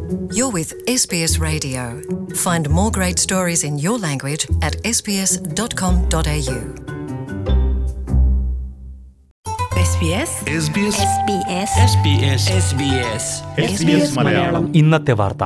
You're with SBS Radio. Find more great stories in your language at sbs.com.au. SBS SBS SBS SBS SBS Malayalam ഇന്നത്തെ വാർത്ത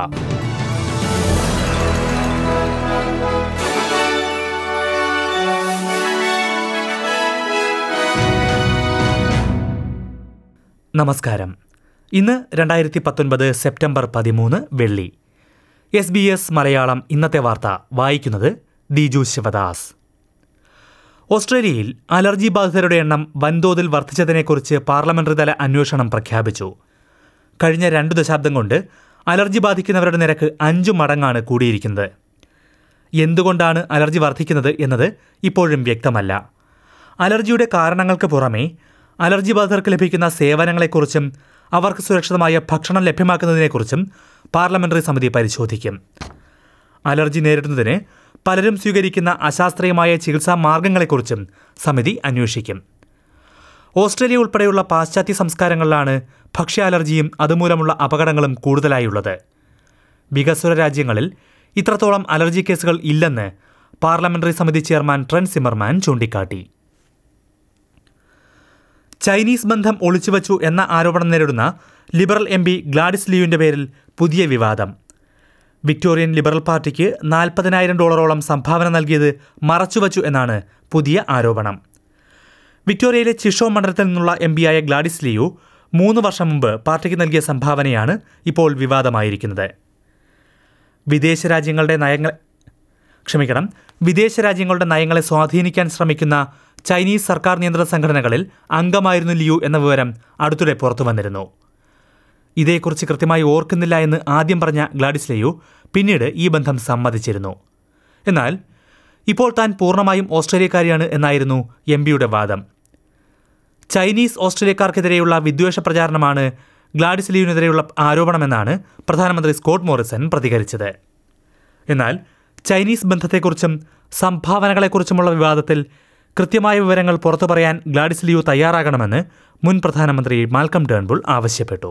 നമസ്കാരം ഇന്ന് രണ്ടായിരത്തി പത്തൊൻപത് സെപ്റ്റംബർ പതിമൂന്ന് വെള്ളി എസ് ബി എസ് മലയാളം ഇന്നത്തെ വാർത്ത വായിക്കുന്നത് ദിജു ശിവദാസ് ഓസ്ട്രേലിയയിൽ അലർജി ബാധിതരുടെ എണ്ണം വൻതോതിൽ വർദ്ധിച്ചതിനെക്കുറിച്ച് പാർലമെന്ററി തല അന്വേഷണം പ്രഖ്യാപിച്ചു കഴിഞ്ഞ രണ്ടു ദശാബ്ദം കൊണ്ട് അലർജി ബാധിക്കുന്നവരുടെ നിരക്ക് അഞ്ചു മടങ്ങാണ് കൂടിയിരിക്കുന്നത് എന്തുകൊണ്ടാണ് അലർജി വർദ്ധിക്കുന്നത് എന്നത് ഇപ്പോഴും വ്യക്തമല്ല അലർജിയുടെ കാരണങ്ങൾക്ക് പുറമെ അലർജി ബാധിതർക്ക് ലഭിക്കുന്ന സേവനങ്ങളെക്കുറിച്ചും അവർക്ക് സുരക്ഷിതമായ ഭക്ഷണം ലഭ്യമാക്കുന്നതിനെക്കുറിച്ചും പാർലമെന്ററി സമിതി പരിശോധിക്കും അലർജി നേരിടുന്നതിന് പലരും സ്വീകരിക്കുന്ന അശാസ്ത്രീയമായ ചികിത്സാ മാർഗങ്ങളെക്കുറിച്ചും സമിതി അന്വേഷിക്കും ഓസ്ട്രേലിയ ഉൾപ്പെടെയുള്ള പാശ്ചാത്യ സംസ്കാരങ്ങളിലാണ് ഭക്ഷ്യാലർജിയും അതുമൂലമുള്ള അപകടങ്ങളും കൂടുതലായുള്ളത് വികസ്വര രാജ്യങ്ങളിൽ ഇത്രത്തോളം അലർജി കേസുകൾ ഇല്ലെന്ന് പാർലമെന്ററി സമിതി ചെയർമാൻ ട്രെൻ സിമർമാൻ ചൂണ്ടിക്കാട്ടി ചൈനീസ് ബന്ധം ഒളിച്ചുവച്ചു എന്ന ആരോപണം നേരിടുന്ന ലിബറൽ എം പി ഗ്ലാഡിസ് ലിയുവിന്റെ പേരിൽ പുതിയ വിവാദം വിക്ടോറിയൻ ലിബറൽ പാർട്ടിക്ക് നാൽപ്പതിനായിരം ഡോളറോളം സംഭാവന നൽകിയത് മറച്ചുവച്ചു എന്നാണ് പുതിയ ആരോപണം വിക്ടോറിയയിലെ ചിഷോ മണ്ഡലത്തിൽ നിന്നുള്ള എം പിയായ ഗ്ലാഡിസ് ലിയു മൂന്ന് വർഷം മുമ്പ് പാർട്ടിക്ക് നൽകിയ സംഭാവനയാണ് ഇപ്പോൾ വിവാദമായിരിക്കുന്നത് വിദേശ രാജ്യങ്ങളുടെ നയങ്ങൾ ക്ഷമിക്കണം വിദേശ രാജ്യങ്ങളുടെ നയങ്ങളെ സ്വാധീനിക്കാൻ ശ്രമിക്കുന്ന ചൈനീസ് സർക്കാർ നിയന്ത്രണ സംഘടനകളിൽ അംഗമായിരുന്നു ലിയു എന്ന വിവരം അടുത്തിടെ പുറത്തു വന്നിരുന്നു ഇതേക്കുറിച്ച് കൃത്യമായി ഓർക്കുന്നില്ല എന്ന് ആദ്യം പറഞ്ഞ ഗ്ലാഡിസ് ലിയു പിന്നീട് ഈ ബന്ധം സമ്മതിച്ചിരുന്നു എന്നാൽ ഇപ്പോൾ താൻ പൂർണ്ണമായും ഓസ്ട്രേലിയക്കാരിയാണ് എന്നായിരുന്നു എം പിയുടെ വാദം ചൈനീസ് ഓസ്ട്രേലിയക്കാർക്കെതിരെയുള്ള വിദ്വേഷ പ്രചാരണമാണ് ഗ്ലാഡിസ് ലിയുവിനെതിരെയുള്ള ആരോപണമെന്നാണ് പ്രധാനമന്ത്രി സ്കോട്ട് മോറിസൺ പ്രതികരിച്ചത് എന്നാൽ ചൈനീസ് ബന്ധത്തെക്കുറിച്ചും സംഭാവനകളെക്കുറിച്ചുമുള്ള വിവാദത്തിൽ കൃത്യമായ വിവരങ്ങൾ പുറത്തു പറയാൻ ഗ്ലാഡിസ് ലിയു തയ്യാറാകണമെന്ന് മുൻ പ്രധാനമന്ത്രി മാൽക്കം ടേൺബുൾ ആവശ്യപ്പെട്ടു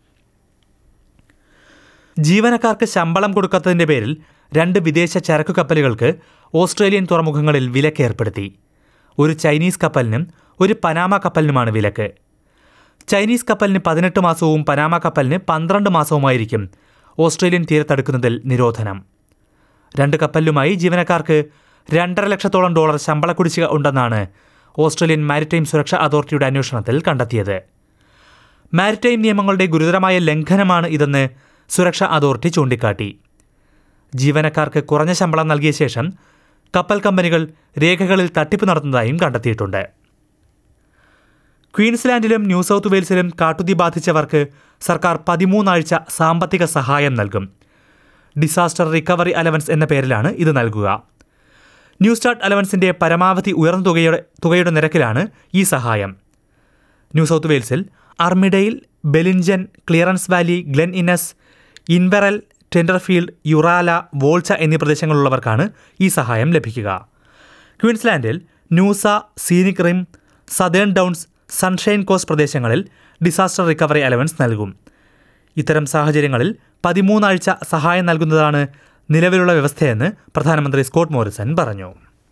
ജീവനക്കാർക്ക് ശമ്പളം കൊടുക്കാത്തതിന്റെ പേരിൽ രണ്ട് വിദേശ ചരക്കു കപ്പലുകൾക്ക് ഓസ്ട്രേലിയൻ തുറമുഖങ്ങളിൽ വിലക്ക് ഏർപ്പെടുത്തി ഒരു ചൈനീസ് കപ്പലിനും ഒരു പനാമ കപ്പലിനുമാണ് വിലക്ക് ചൈനീസ് കപ്പലിന് പതിനെട്ട് മാസവും പനാമ കപ്പലിന് പന്ത്രണ്ട് മാസവുമായിരിക്കും ഓസ്ട്രേലിയൻ തീരത്തടുക്കുന്നതിൽ നിരോധനം രണ്ട് കപ്പലിലുമായി ജീവനക്കാർക്ക് രണ്ടര ലക്ഷത്തോളം ഡോളർ ശമ്പള കുടിശ്ശിക ഉണ്ടെന്നാണ് ഓസ്ട്രേലിയൻ മാരിടൈം സുരക്ഷാ അതോറിറ്റിയുടെ അന്വേഷണത്തിൽ കണ്ടെത്തിയത് മാരിടൈം നിയമങ്ങളുടെ ഗുരുതരമായ ലംഘനമാണ് ഇതെന്ന് സുരക്ഷാ അതോറിറ്റി ചൂണ്ടിക്കാട്ടി ജീവനക്കാർക്ക് കുറഞ്ഞ ശമ്പളം നൽകിയ ശേഷം കപ്പൽ കമ്പനികൾ രേഖകളിൽ തട്ടിപ്പ് നടത്തുന്നതായും കണ്ടെത്തിയിട്ടുണ്ട് ക്വീൻസ്ലാൻഡിലും ന്യൂ സൗത്ത് വെയിൽസിലും കാട്ടുതീ ബാധിച്ചവർക്ക് സർക്കാർ പതിമൂന്നാഴ്ച സാമ്പത്തിക സഹായം നൽകും ഡിസാസ്റ്റർ റിക്കവറി അലവൻസ് എന്ന പേരിലാണ് ഇത് നൽകുക ന്യൂ സ്റ്റാർട്ട് അലവൻസിന്റെ പരമാവധി ഉയർന്ന തുകയുടെ തുകയുടെ നിരക്കിലാണ് ഈ സഹായം ന്യൂ സൗത്ത് വെയിൽസിൽ Armidale Bellingen Clarence Valley Glen Innes Inverell Tenterfield Uralla Walcha എന്നീ പ്രദേശങ്ങളിലുള്ളവർക്കാണ് ഈ സഹായം ലഭിക്കുക ക്വീൻസ്ലാൻഡിൽ Noosa Scenic Rim Southern Downs Sunshine Coast പ്രദേശങ്ങളിൽ ഡിസാസ്റ്റർ റിക്കവറി അലവൻസ് നൽകും ഇത്തരം സാഹചര്യങ്ങളിൽ പതിമൂന്നാഴ്ച സഹായം നൽകുന്നതാണ് നിലവിലുള്ള വ്യവസ്ഥയെന്ന് പ്രധാനമന്ത്രി സ്കോട്ട് മോറിസൺ പറഞ്ഞു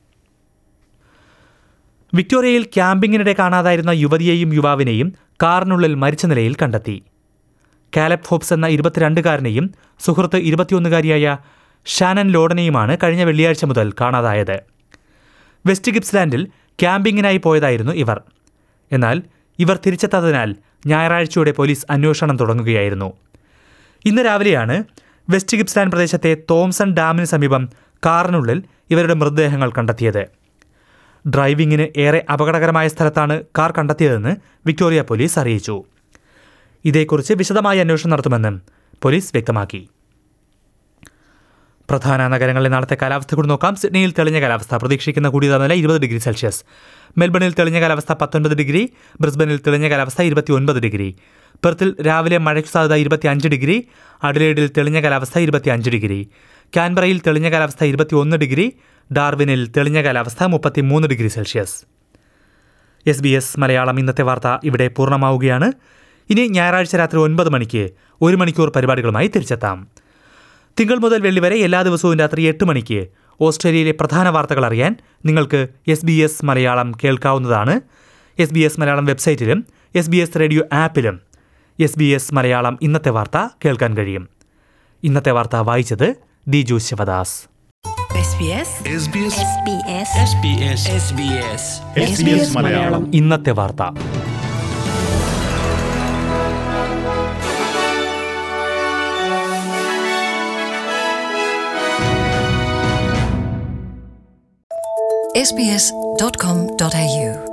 വിക്ടോറിയയിൽ ക്യാമ്പിങ്ങിനിടെ കാണാതായിരുന്ന യുവതിയെയും യുവാവിനെയും കാറിനുള്ളിൽ മരിച്ച നിലയിൽ കണ്ടെത്തി കാലബ് ഹോപ്സ് എന്ന ഇരുപത്തിരണ്ടുകാരനെയും സുഹൃത്ത് ഇരുപത്തിയൊന്നുകാരിയായ ഷാനൻ ലോഡനെയുമാണ് കഴിഞ്ഞ വെള്ളിയാഴ്ച മുതൽ കാണാതായത് വെസ്റ്റ് ഗിപ്സ്ലാൻഡിൽ ക്യാമ്പിങ്ങിനായി പോയതായിരുന്നു ഇവർ എന്നാൽ ഇവർ തിരിച്ചെത്താത്തതിനാൽ ഞായറാഴ്ചയോടെ പോലീസ് അന്വേഷണം തുടങ്ങുകയായിരുന്നു ഇന്ന് രാവിലെയാണ് വെസ്റ്റ് ഗിപ്സ്ലാൻഡ് പ്രദേശത്തെ തോംസൺ ഡാമിന് സമീപം കാറിനുള്ളിൽ ഇവരുടെ മൃതദേഹങ്ങൾ കണ്ടെത്തിയത് ഡ്രൈവിംഗിന് ഏറെ അപകടകരമായ സ്ഥലത്താണ് കാർ കണ്ടെത്തിയതെന്ന് വിക്ടോറിയ പോലീസ് അറിയിച്ചു ഇതേക്കുറിച്ച് വിശദമായ അന്വേഷണം നടത്തുമെന്നും പോലീസ് വ്യക്തമാക്കി പ്രധാന നഗരങ്ങളിലെ നാളത്തെ കാലാവസ്ഥ കൂടി നോക്കാം സിഡ്നിയിൽ തെളിഞ്ഞ കാലാവസ്ഥ പ്രതീക്ഷിക്കുന്ന കൂടിയ താപനില ഇരുപത് ഡിഗ്രി സെൽഷ്യസ് മെൽബണിൽ തെളിഞ്ഞ കാലാവസ്ഥ പത്തൊൻപത് ഡിഗ്രി ബ്രിസ്ബനിൽ തെളിഞ്ഞ കാലാവസ്ഥ ഇരുപത്തി ഒൻപത് ഡിഗ്രി പെർത്തിൽ രാവിലെ മഴയ്ക്ക് സാധ്യത ഇരുപത്തി അഞ്ച് ഡിഗ്രി അഡിലേഡിൽ തെളിഞ്ഞ കാലാവസ്ഥ ഇരുപത്തി അഞ്ച് ഡിഗ്രി കാൻബറയിൽ തെളിഞ്ഞ കാലാവസ്ഥ ഇരുപത്തി ഒന്ന് ഡിഗ്രി ഡാർവിനിൽ തെളിഞ്ഞ കാലാവസ്ഥ മുപ്പത്തി മൂന്ന് degree Celsius S B S Malayalam ഇന്നത്തെ വാർത്ത ഇവിടെ പൂർണ്ണമാവുകയാണ് ഇനി ഞായറാഴ്ച രാത്രി ഒൻപത് മണിക്ക് ഒരു മണിക്കൂർ പരിപാടികളുമായി തിരിച്ചെത്താം തിങ്കൾ മുതൽ വെള്ളി വരെ എല്ലാ ദിവസവും രാത്രി എട്ട് മണിക്ക് ഓസ്ട്രേലിയയിലെ പ്രധാന വാർത്തകൾ അറിയാൻ നിങ്ങൾക്ക് എസ് ബി എസ് മലയാളം കേൾക്കാവുന്നതാണ് എസ് ബി എസ് മലയാളം വെബ്സൈറ്റിലും എസ് ബി എസ് റേഡിയോ ആപ്പിലും എസ് ബി എസ് മലയാളം ഇന്നത്തെ വാർത്ത കേൾക്കാൻ കഴിയും ഇന്നത്തെ വാർത്ത വായിച്ചത് Diju Sivadas SBS SBS SBS SBS SBS SBS Malayalam ഇന്നത്തെ വാർത്ത sbs.com.au